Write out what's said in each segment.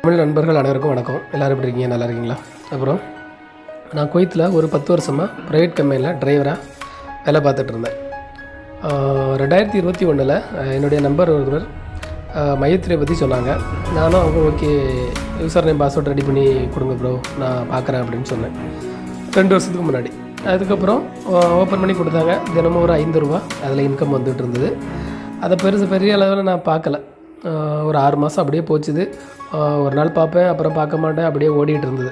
தமிழ் நண்பர்கள் அனைவருக்கும் வணக்கம் எல்லோரும் எப்படி இருக்கீங்க நல்லா இருக்கீங்களா அப்புறம் நான் குவைத்தில் ஒரு பத்து வருஷமாக ப்ரைவேட் கம்பெனியில் டிரைவராக வேலை பார்த்துட்டு இருந்தேன் ஆஹ் ரெண்டாயிரத்தி இருபத்தி ஒன்றில் என்னுடைய நம்பர் ஒருவர் மையத்திரை பற்றி சொன்னாங்க நானும் அவங்க okay user name password ready பண்ணி கொடுங்க ப்ரோ நான் பார்க்குறேன் அப்படின்னு சொன்னேன் ரெண்டு வருஷத்துக்கு முன்னாடி அதுக்கப்புறம் ஓப்பன் பண்ணி கொடுத்தாங்க தினமும் ஒரு ஐந்து ரூபா அதில் இன்கம் வந்துட்டு இருந்தது அதை பெருசு பெரிய அளவில் நான் பார்க்கல ஆஹ் ஒரு ஆறு மாதம் அப்படியே போச்சுது ஆஹ் ஒரு நாள் பார்ப்பேன் அப்புறம் பார்க்க மாட்டேன் அப்படியே ஓடிட்டு இருந்தது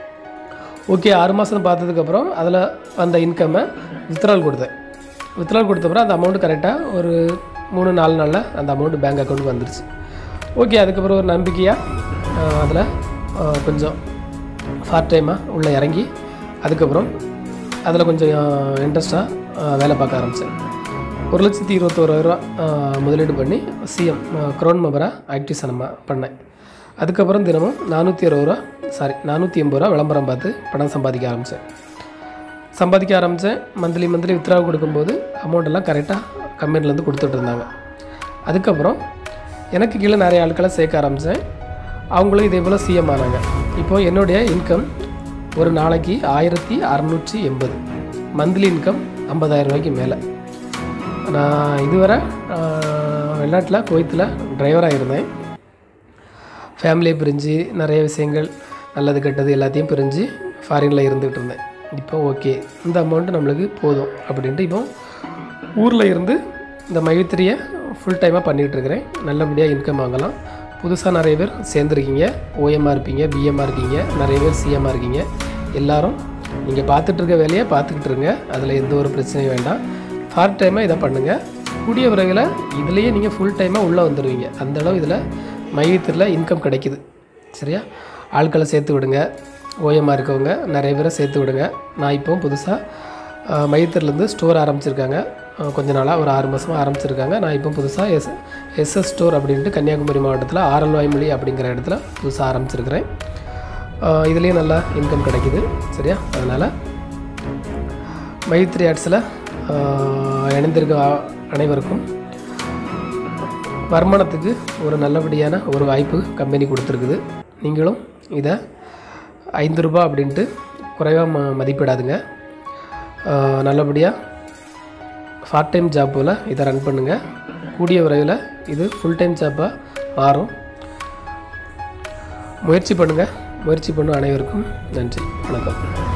ஓகே ஆறு மாதம் பார்த்ததுக்கப்புறம் அதில் வந்த இன்கம்மை வித்ட்ரால் கொடுத்தேன் வித்ட்ரால் கொடுத்தப்பறம் அந்த அமௌண்ட் கரெக்டாக ஒரு மூணு நாலு நாளில் அந்த அமௌண்ட் பேங்க் அக்கௌண்ட்டுக்கு வந்துருச்சு ஓகே அதுக்கப்புறம் ஒரு நம்பிக்கையாக அதில் கொஞ்சம் பார்ட் டைமாக உள்ளே இறங்கி அதுக்கப்புறம் அதில் கொஞ்சம் இன்ட்ரெஸ்ட்டாக வேலை பார்க்க ஆரம்பித்தேன் ஒரு லட்சத்தி இருபத்தோராயிரரூவா முதலீடு பண்ணி சிஎம் க்ரௌன் மெம்பராக ஆக்டிவ் சினிமா பண்ணேன் அதுக்கப்புறம் தினமும் நானூற்றி அறுபது ரூபா சாரி நானூற்றி எண்பது ரூபா விளம்பரம் பார்த்து பணம் சம்பாதிக்க ஆரம்பித்தேன் சம்பாதிக்க ஆரம்பித்தேன் மந்த்லி மந்த்லி வித்ரா கொடுக்கும்போது அமௌண்ட் எல்லாம் கரெக்டாக கம்பெனிலேருந்து கொடுத்துட்டு இருந்தாங்க அதுக்கப்புறம் எனக்கு கீழே நிறைய ஆட்களை சேர்க்க ஆரம்பித்தேன் அவங்களும் இதே போல் சிஎம் ஆனாங்க இப்போது என்னுடைய இன்கம் ஒரு நாளைக்கு ஆயிரத்தி அறநூற்றி எண்பது மந்த்லி இன்கம் ஐம்பதாயிரம் ரூபாய்க்கு மேலே நான் இதுவரை ஆஹ், வெளிநாட்டில் குவைத்தில் டிரைவராக இருந்தேன் ஃபேமிலியை பிரிஞ்சு நிறைய விஷயங்கள் நல்லது கெட்டது எல்லாத்தையும் பிரிஞ்சு ஃபாரினில் இருந்துகிட்டு இருந்தேன் இப்போ ஓகே இந்த அமௌண்ட்டு நம்மளுக்கு போதும் அப்படின்ட்டு இப்போ ஊரில் இருந்து இந்த மைவித்திரியை ஃபுல் டைமாக பண்ணிகிட்டு இருக்கிறேன் நல்லபடியாக இன்கம் வாங்கலாம் புதுசாக நிறைய பேர் சேர்ந்துருக்கீங்க ஓஎம்மாக இருப்பீங்க பிஎம்மாக இருக்கீங்க நிறைய பேர் சிஎம்மாக இருக்கீங்க எல்லாரும் நீங்கள் பார்த்துட்டு இருக்க வேலையை பார்த்துக்கிட்டு இருங்க அதில் எந்த ஒரு பிரச்சனையும் வேண்டாம் பார்ட் டைமாக இதை பண்ணுங்கள் கூடிய விரைவில் இதுலேயே நீங்கள் ஃபுல் டைமாக உள்ளே வந்துடுவீங்க அந்த அளவு இதில் மையத்தில் இன்கம் கிடைக்குது சரியா ஆட்களை சேர்த்து விடுங்க ஓஎம்மாக இருக்கவங்க நிறைய பேரை சேர்த்து விடுங்க நான் இப்போ புதுசாக மையத்திலேருந்து ஸ்டோர் ஆரம்பிச்சிருக்காங்க அஹ் கொஞ்ச நாளாக ஒரு ஆறு மாதமாக ஆரம்பிச்சிருக்காங்க நான் இப்போ புதுசாக எஸ் எஸ்எஸ் ஸ்டோர் அப்படின்ட்டு கன்னியாகுமரி மாவட்டத்தில் ஆரல்வாய்மொழி அப்படிங்கிற இடத்துல புதுசாக ஆரம்பிச்சிருக்கிறேன் அஹ் இதுலேயும் நல்லா இன்கம் கிடைக்குது சரியா அதனால் மைத்ரி ஆர்ட்ஸில் இணைந்திருக்க அ- அனைவருக்கும் வருமானத்துக்கு ஒரு நல்லபடியான ஒரு வாய்ப்பு கம்பெனி கொடுத்துருக்குது நீங்களும் இதை ஐந்து ரூபா அப்படின்ட்டு குறைவாக ம மதிப்பிடாதுங்க ஆஹ் நல்லபடியாக பார்ட் டைம் ஜாப் போல் இதை ரன் பண்ணுங்கள் கூடிய விரைவில் இது ஃபுல் டைம் ஜாப்பாக மாறும் முயற்சி பண்ணுங்கள் முயற்சி பண்ணும் அனைவருக்கும் நன்றி வணக்கம்